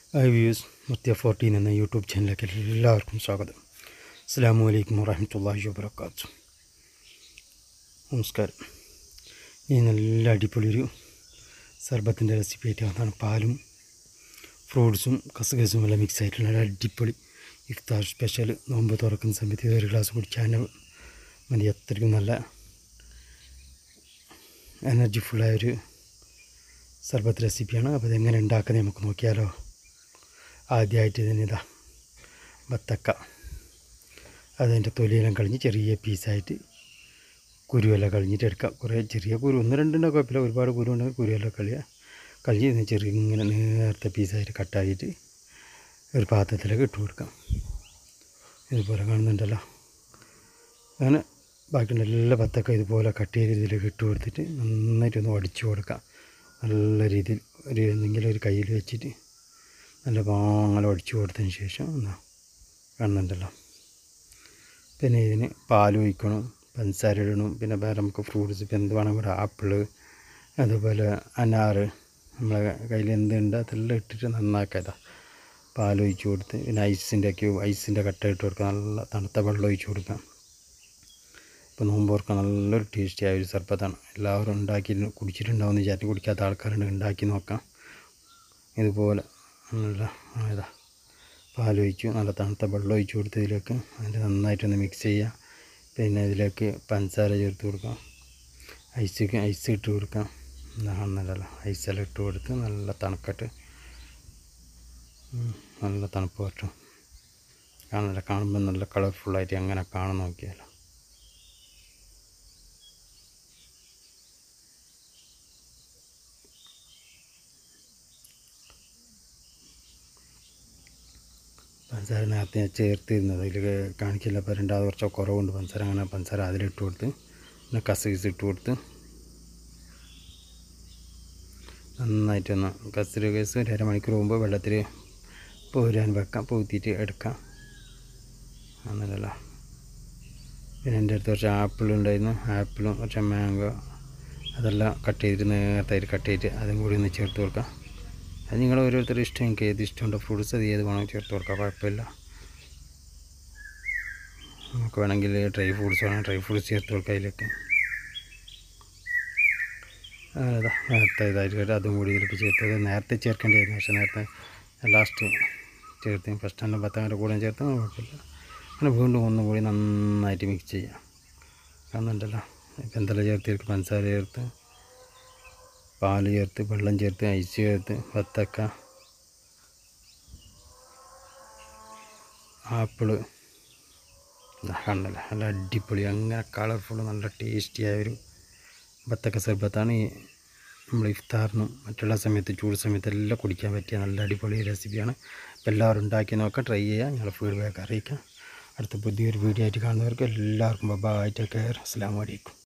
hi views മുത്തിയ fourteen എന്ന YouTube ചാനലിലേക്ക് എല്ലാവർക്കും സ്വാഗതം അസ്സാം വലൈക്കും വറഹമത്തല്ലാഹി വാബർക്കാത്തു നമസ്കാരം ഈ നല്ല അടിപൊളി ഒരു സർബത്തിൻ്റെ റെസിപ്പി ആയിട്ട് വന്നതാണ് പാലും ഫ്രൂട്ട്സും കസുകസും എല്ലാം മിക്സ് ആയിട്ടുള്ള ഒരു അടിപൊളി ഇഫ്താർ സ്പെഷ്യൽ നോമ്പ് തുറക്കുന്ന സമയത്ത് ഒരു ഗ്ലാസ് കുടിച്ചാൽ മതി അത്രയ്ക്കും നല്ല എനർജി ഫുള്ളായൊരു സർബത്ത് റെസിപ്പിയാണ് അപ്പോൾ ഇതെങ്ങനെ ഉണ്ടാക്കുന്നത് നമുക്ക് നോക്കിയാലോ ആദ്യമായിട്ട് ഇതിന് ഇതാ ബത്തക്ക അതിൻ്റെ തൊലിയെല്ലാം കളഞ്ഞ് ചെറിയ പീസായിട്ട് കുരുവെല്ലാം കളഞ്ഞിട്ട് എടുക്കാം കുറേ ചെറിയ കുരു ഒന്ന് രണ്ടുണ്ടോ കുഴപ്പമില്ല ഒരുപാട് കുരു ഉണ്ടെങ്കിൽ കുരുവെല്ലാം കളിയുക കളഞ്ഞ് ഇതിന് ചെറിയ ഇങ്ങനെ നേരത്തെ പീസായിട്ട് കട്ടാക്കിയിട്ട് ഒരു പാത്രത്തിലേക്ക് ഇട്ട് കൊടുക്കാം ഇതുപോലെ കാണുന്നുണ്ടല്ലോ അങ്ങനെ ബാക്കിയുള്ള എല്ലാ ബത്തക്ക ഇതുപോലെ കട്ട് ചെയ്ത് ഇതിലേക്ക് ഇട്ട് കൊടുത്തിട്ട് നന്നായിട്ടൊന്ന് ഒടിച്ചു കൊടുക്കാം നല്ല രീതിയിൽ ഒരു എന്തെങ്കിലും ഒരു കയ്യിൽ വെച്ചിട്ട് നല്ല പാങ്ങനെ ഒടിച്ചു കൊടുത്തതിന് ശേഷം എന്നാ കാണുന്നുണ്ടല്ലോ പിന്നെ ഇതിന് പാൽ ഒഴിക്കണം പഞ്ചസാര ഇടണം പിന്നെ വേറെ നമുക്ക് ഫ്രൂട്ട്സ് ഇപ്പം എന്ത് വേണം ഇവിടെ ആപ്പിള് അതുപോലെ അനാറ് നമ്മളെ കയ്യിൽ എന്തുണ്ട് അതെല്ലാം ഇട്ടിട്ട് നന്നാക്കാതാ പാൽ ഒഴിച്ച് കൊടുത്ത് പിന്നെ ഐസിൻ്റെ ഒക്കെ ഐസിൻ്റെ കട്ട ഇട്ട് കൊടുക്കാം നല്ല തണുത്ത വെള്ളം ഒഴിച്ച് കൊടുക്കാം ഇപ്പോൾ നോമ്പോർക്ക് നല്ലൊരു ടേസ്റ്റി ആയ ഒരു സർബത്താണ് എല്ലാവരും ഉണ്ടാക്കി കുടിച്ചിട്ടുണ്ടാവുമെന്ന് വിചാരിച്ചു കുടിക്കാത്ത ആൾക്കാരുണ്ട് ഉണ്ടാക്കി നോക്കാം ഇതുപോലെ നല്ല ഇതാ പാലൊഴിച്ചു നല്ല തണുത്ത വെള്ളം ഒഴിച്ചു കൊടുത്ത് ഇതിലേക്ക് അതിൻ്റെ നന്നായിട്ടൊന്ന് മിക്സ് ചെയ്യുക പിന്നെ ഇതിലേക്ക് പഞ്ചസാര ചേർത്ത് കൊടുക്കാം ഐസ് ഐസ് ഇട്ട് കൊടുക്കാം നല്ലതല്ല ഐസെല്ലാം ഇട്ട് കൊടുത്ത് നല്ല തണുക്കട്ട് നല്ല തണുപ്പ് പറ്റും കാണുന്നില്ല കാണുമ്പോൾ നല്ല കളർഫുള്ളായിട്ട് എങ്ങനെ കാണാൻ നോക്കിയാലോ പഞ്ചസാര നേരത്തെ ഞാൻ ചേർത്തിരുന്നത് അതിൽ കാണിക്കില്ല അപ്പോൾ രണ്ടാമത് കുറച്ച് കുറവുണ്ട് പഞ്ചസാര അങ്ങനെ പഞ്ചസാര അതിലിട്ട് കൊടുത്ത് പിന്നെ കസീസ് ഇട്ട് കൊടുത്ത് നന്നായിട്ടൊന്ന് കസരി കേസ് ഒരു അരമണിക്കൂർ മുമ്പ് വെള്ളത്തിൽ പോരാൻ വെക്കാം പൂത്തിയിട്ട് എടുക്കാം അങ്ങനല്ല പിന്നെ എൻ്റെ അടുത്ത് കുറച്ച് ആപ്പിൾ ഉണ്ടായിരുന്നു ആപ്പിളും കുറച്ച് മാംഗോ അതെല്ലാം കട്ട് ചെയ്തിട്ട് നേരത്തെ കട്ട് ചെയ്തിട്ട് അതും കൂടി ഒന്ന് ചേർത്ത് കൊടുക്കാം അത് നിങ്ങൾ ഓരോരുത്തരുടെ ഇഷ്ടം എനിക്ക് ഏത് ഇഷ്ടമുണ്ടോ ഫ്രൂട്ട്സ് അത് ഏത് വേണമെങ്കിൽ ചേർത്ത് കൊടുക്കാം കുഴപ്പമില്ല നമുക്ക് വേണമെങ്കിൽ ഡ്രൈ ഫ്രൂട്ട്സ് വേണം ഡ്രൈ ഫ്രൂട്ട്സ് ചേർത്ത് കൊടുക്കാം അതിലേക്ക് അതാ നേരത്തെ ഇതായിട്ട് അതും കൂടി ഇതിലേക്ക് ചേർത്തത് നേരത്തെ ചേർക്കേണ്ടിയായിരുന്നു പക്ഷേ നേരത്തെ ലാസ്റ്റ് ചേർത്ത് ഫസ്റ്റ് തന്നെ പത്താമിൻ്റെ കൂടെ ചേർത്ത് കുഴപ്പമില്ല അങ്ങനെ വീണ്ടും ഒന്നും കൂടി നന്നായിട്ട് മിക്സ് ചെയ്യാം കാണുന്നുണ്ടല്ലോ ഇപ്പം എന്തെല്ലാം ചേർത്ത് പഞ്ചസാര ചേർത്ത് പാല് ചേർത്ത് വെള്ളം ചേർത്ത് ഐസ് ചേർത്ത് വത്തക്ക ആപ്പിള് കണ്ടല്ല നല്ല അടിപൊളി അങ്ങനെ കളർഫുൾ നല്ല ടേസ്റ്റിയായ ഒരു ബത്തക്ക സർബത്താണ് ഈ നമ്മൾ ഇഫ്താറിനും മറ്റുള്ള സമയത്ത് ചൂട് സമയത്ത് എല്ലാം കുടിക്കാൻ പറ്റിയ നല്ല അടിപൊളി റെസിപ്പിയാണ് അപ്പോൾ എല്ലാവരും ഉണ്ടാക്കി നോക്കാം ട്രൈ ചെയ്യുക ഞങ്ങൾ ഫീഡ്ബാക്ക് അറിയിക്കാം അടുത്ത പുതിയൊരു വീഡിയോ ആയിട്ട് കാണുന്നവർക്ക് എല്ലാവർക്കും ബൈ ടേക്ക് കെയർ അസ്സാം വലൈക്കും